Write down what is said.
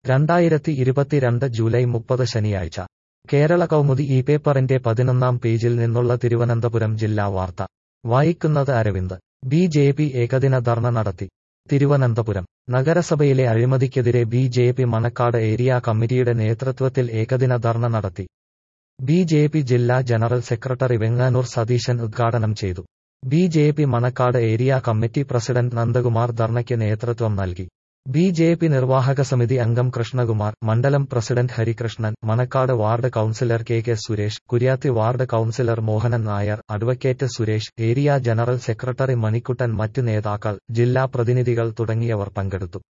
രണ്ടായിരത്തി ഇരുപത്തിരണ്ട് ജൂലൈ മുപ്പത് ശനിയാഴ്ച കേരള കൗമുദി ഈ പേപ്പറിന്റെ പതിനൊന്നാം പേജിൽ നിന്നുള്ള തിരുവനന്തപുരം ജില്ലാ വാർത്ത വായിക്കുന്നത് അരവിന്ദ് ബി ജെ പി ഏകദിന ധർണ നടത്തി തിരുവനന്തപുരം നഗരസഭയിലെ അഴിമതിക്കെതിരെ B J P Manakkad area കമ്മിറ്റിയുടെ നേതൃത്വത്തിൽ ഏകദിന ധർണ നടത്തി ബി ജെ പി ജില്ലാ ജനറൽ സെക്രട്ടറി വെങ്ങാനൂർ സതീശൻ ഉദ്ഘാടനം ചെയ്തു B J P Manakkad area committee president Nandakumar ധർണയ്ക്ക് നേതൃത്വം നൽകി ബി ജെ പി നിർവാഹക സമിതി അംഗം കൃഷ്ണകുമാർ മണ്ഡലം president Harikrishnan Manakkad ward councillor K K Suresh Kuriathi ward councillor Mohanan Nair advocate Suresh area general secretary Manikuttan മറ്റു നേതാക്കൾ ജില്ലാ പ്രതിനിധികൾ തുടങ്ങിയവർ പങ്കെടുത്തു